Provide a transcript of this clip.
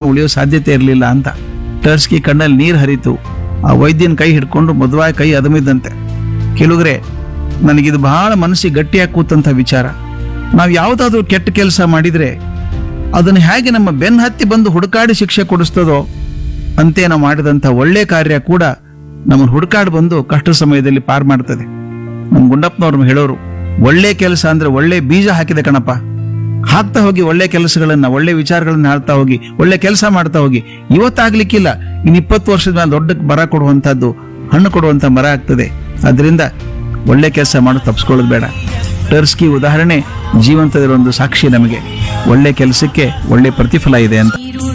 ಉಳಿಯೋ ಸಾಧ್ಯತೆ ಇರಲಿಲ್ಲ ಅಂತ ಟರ್ಸ್ಕಿ ಕಣ್ಣಲ್ಲಿ ನೀರು ಹರಿತು ಆ ವೈದ್ಯನ ಕೈ ಹಿಡ್ಕೊಂಡು ಮದುವೆ ಕೈ ಅದಮಿದ್ದಂತೆ ಕೆಲವ್ರೆ ನನಗಿದು ಬಹಳ ಮನಸ್ಸಿಗೆ ಗಟ್ಟಿಯಾಗಿ ಕೂತಂಥ ವಿಚಾರ ನಾವು ಯಾವುದಾದ್ರೂ ಕೆಟ್ಟ ಕೆಲಸ ಮಾಡಿದ್ರೆ ಅದನ್ನು ಹೇಗೆ ನಮ್ಮ ಬೆನ್ನ ಹತ್ತಿ ಬಂದು ಹುಡುಕಾಡಿ ಶಿಕ್ಷೆ ಕೊಡಿಸ್ತದೋ ಅಂತೆ ನಾವು ಮಾಡಿದಂಥ ಒಳ್ಳೆ ಕಾರ್ಯ ಕೂಡ ನಮ್ಮನ್ನು ಹುಡುಕಾಡಿ ಬಂದು ಕಷ್ಟ ಸಮಯದಲ್ಲಿ ಪಾರ್ ಮಾಡ್ತದೆ ನಮ್ಮ ಗುಂಡಪ್ಪನವ್ರು ಹೇಳೋರು ಒಳ್ಳೆ ಕೆಲಸ ಅಂದ್ರೆ ಒಳ್ಳೆ ಬೀಜ ಹಾಕಿದೆ ಕಣಪ್ಪ ಹಾಕ್ತಾ ಹೋಗಿ ಒಳ್ಳೆ ಕೆಲಸಗಳನ್ನ ಒಳ್ಳೆ ವಿಚಾರಗಳನ್ನ ಹಾಳ್ತಾ ಹೋಗಿ ಒಳ್ಳೆ ಕೆಲಸ ಮಾಡ್ತಾ ಹೋಗಿ ಇವತ್ತಾಗ್ಲಿಕ್ಕಿಲ್ಲ ಇನ್ನು ಇಪ್ಪತ್ತು ವರ್ಷದ ಮೇಲೆ ದೊಡ್ಡ ಮರ ಕೊಡುವಂತದ್ದು ಹಣ್ಣು ಕೊಡುವಂತ ಮರ ಆಗ್ತದೆ ಅದರಿಂದ ಒಳ್ಳೆ ಕೆಲಸ ಮಾಡೋದು ತಪ್ಪಿಸ್ಕೊಳ್ಳೋದು ಬೇಡ ಟರ್ಸ್ಕಿ ಉದಾಹರಣೆ ಜೀವಂತದಿರೋ ಒಂದು ಸಾಕ್ಷಿ ನಮಗೆ ಒಳ್ಳೆ ಕೆಲಸಕ್ಕೆ ಒಳ್ಳೆ ಪ್ರತಿಫಲ ಇದೆ ಅಂತ